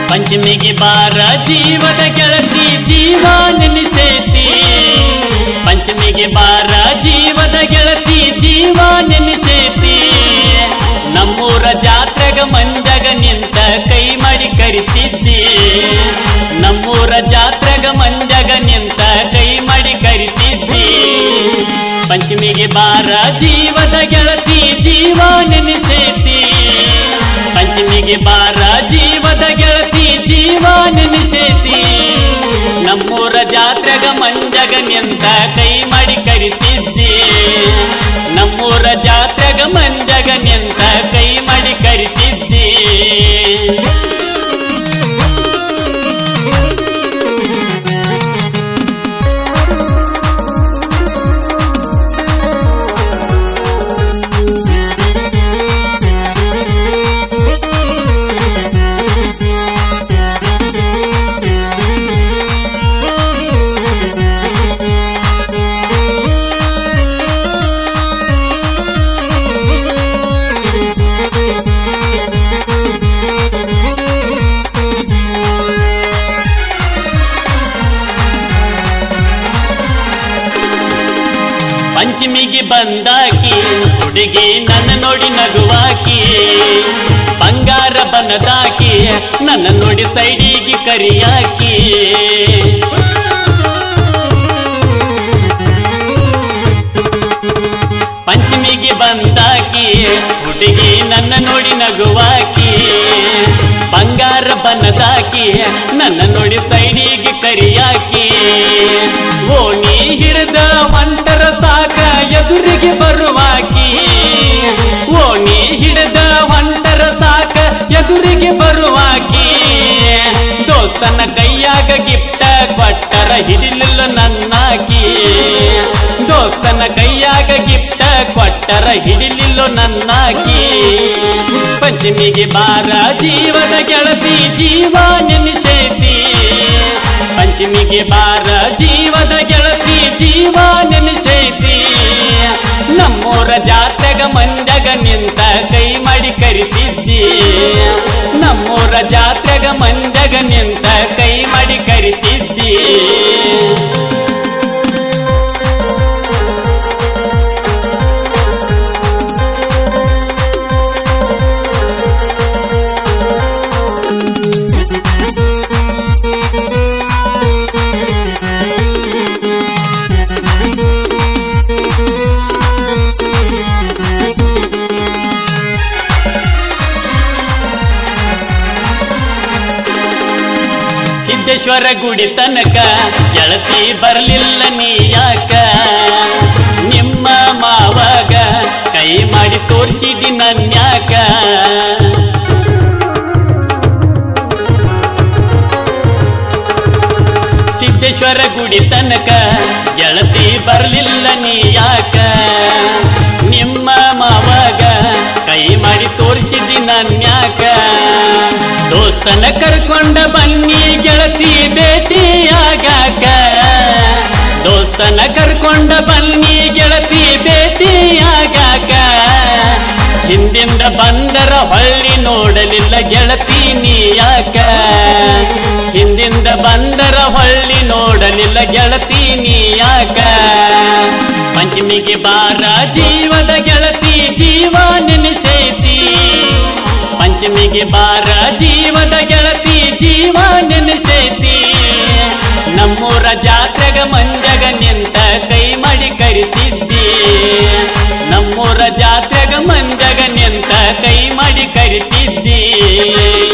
ಪಂಚಮಿಗೆ ಬಾರ ಜೀವದ ಗೆಳತಿ ಜೀವ ನೆನೆಸೇತಿ ಪಂಚಮಿಗೆ ಬಾರ ಜೀವದ ಗೆಳತಿ ಜೀವ ನೆನೆಸೇತಿ ನಮ್ಮೂರ ಜಾತ್ರೆಗ ಮಂಜಗ ನಿಂತ ಕೈ ಮಾಡಿ ಕರಿತಿದ್ದಿ ನಮ್ಮೂರ ಜಾತ್ರೆಗ ಮಂಜಗ ನಿಂತ ಕೈ ಮಾಡಿ ಕರಿತಿದ್ದಿ ಪಂಚಮಿಗೆ ಬಾರ ಜೀವದ ಗೆಳತಿ ಜೀವ ನೆನೆಸೇತಿ ಪಂಚಮಿಗೆ ಬಾರ ಜೀವದ ಗೆಳತಿ ಜೀವ ನೆನೆಸೇತಿ ನಮ್ಮೂರ ಜಾತ್ರೆಗ ಮಂಜಗ ನಿಂತ ಕೈ ಮಾಡಿ ಕರಿತಿದ್ದಿ ನಮ್ಮೂರ ಜಾತ್ರೆಗ ಮಂಜಗ ನಿಂತ ಕೈ ಮಾಡಿ ಕರಿತಿದ್ದಿ ಪಂಚಮಿಗೆ ಬಂದಾಕಿ ಹುಡುಗಿ ನನ್ನ ನೋಡಿ ನಗುವಾಕಿ ಬಂಗಾರ ಬನದಾಕಿ ನನ್ನ ನೋಡಿ ಸೈಡಿಗೆ ಕರಿಯಾಕಿ ಪಂಚಮಿಗೆ ಬಂದಾಕಿ ಹುಡುಗಿ ನನ್ನ ನೋಡಿ ನಗುವಾಕಿ ಬಂಗಾರ ಬನದಾಕಿ ನನ್ನ ನೋಡಿ ಸೈಡಿಗೆ ಕರಿಯಾಕಿ ಓಣಿ ಹಿಡಿದ ಒಂಟರ ಸಾಕ ಎದುರಿಗೆ ಬರುವಾಕಿ ಓಣಿ ಹಿಡಿದ ಒಂಟರ ಸಾಕ ಎದುರಿಗೆ ಬರುವಾಕಿ ದೋಸ್ತನ ಕೈಯಾಗ ಗಿಫ್ಟ ಕೊಟ್ಟರ ಹಿಡಿಲಿಲ್ಲ ನನ್ನಾಕಿ ದೋಸ್ತನ ಕೈಯಾಗ ಗಿಫ್ಟ ಕೊಟ್ಟರ ಹಿಡಿಲಿಲ್ಲ ನನ್ನಾಕಿ ಪಂಚಮಿಗೆ ಬಾರ ಜೀವದ ಗೆಳತಿ ಜೀವ ನೆನೆಸೇತಿ ಪಂಚಮಿಗೆ ಬಾರ ಜೀವದ ಗೆಳತಿ ಜೀವ ನೆನೆಸೈತಿ ನಮ್ಮೂರ ಜಾತ್ರೆಗ ಮಂಜಗ ನಿಂತ ಕೈ ಮಾಡಿ ಕರಿತಿದ್ದಿ ನಮ್ಮೂರ ಜಾತ್ರೆಗ ಮಂಜಗ ನಿಂತ ಕೈ ಮಾಡಿ ಕರಿತಿದ್ದಿ ಸಿದ್ದೇಶ್ವರ ಗುಡಿ ತನಕ ಗೆಳತಿ ಬರ್ಲಿಲ್ಲ ನೀ ಯಾಕ ನಿಮ್ಮ ಮಾವಾಗ ಕೈ ಮಾಡಿ ತೋರಿಸಿದಿ ನನ್ಯಾಕ ಸಿದ್ದೇಶ್ವರ ಗುಡಿ ತನಕ ಗೆಳತಿ ಬರ್ಲಿಲ್ಲ ನೀ ಯಾಕ ನಿಮ್ಮ ಮಾವಾಗ ಕೈ ಮಾಡಿ ತೋರಿಸಿದಿ ನನ್ಯಾಕ ದೋಸ್ತನ ಕರ್ಕೊಂಡ ಬನ್ನಿ ಗೆಳತಿ ಭೇಟಿಯಾಗಾಕ ದೋಸ್ತನ ಕರ್ಕೊಂಡ ಬನ್ನಿ ಗೆಳತಿ ಭೇಟಿಯಾಗಾಕ ಹಿಂದಿಂದ ಬಂದರ ಹೊಳ್ಳಿ ನೋಡಲಿಲ್ಲ ಗೆಳತಿ ನೀ ಯಾಕ ಹಿಂದಿಂದ ಬಂದರ ಹೊಳ್ಳಿ ನೋಡಲಿಲ್ಲ ಗೆಳತಿ ನೀ ಯಾಕ ಪಂಚಮಿಗೆ ಬಾರ ಜೀವದ ಗೆಳತಿ ಜೀವ ನೆನೆಸೈತಿ ಪಂಚಮಿಗೆ ಬಾರ ಜೀವದ ಗೆಳತಿ ಜೀವ ನೆನೆಸೈತಿ ನಮ್ಮೂರ ಜಾತ್ರೆಗ ಮಂಜಗ ನಿಂತ ಕೈ ಮಾಡಿ ಕರಿತಿದ್ದಿ ನಮ್ಮೂರ ಜಾತ್ರೆಗ ಮಂಜಗ ನಿಂತ ಕೈ ಮಾಡಿ ಕರಿತಿದ್ದಿ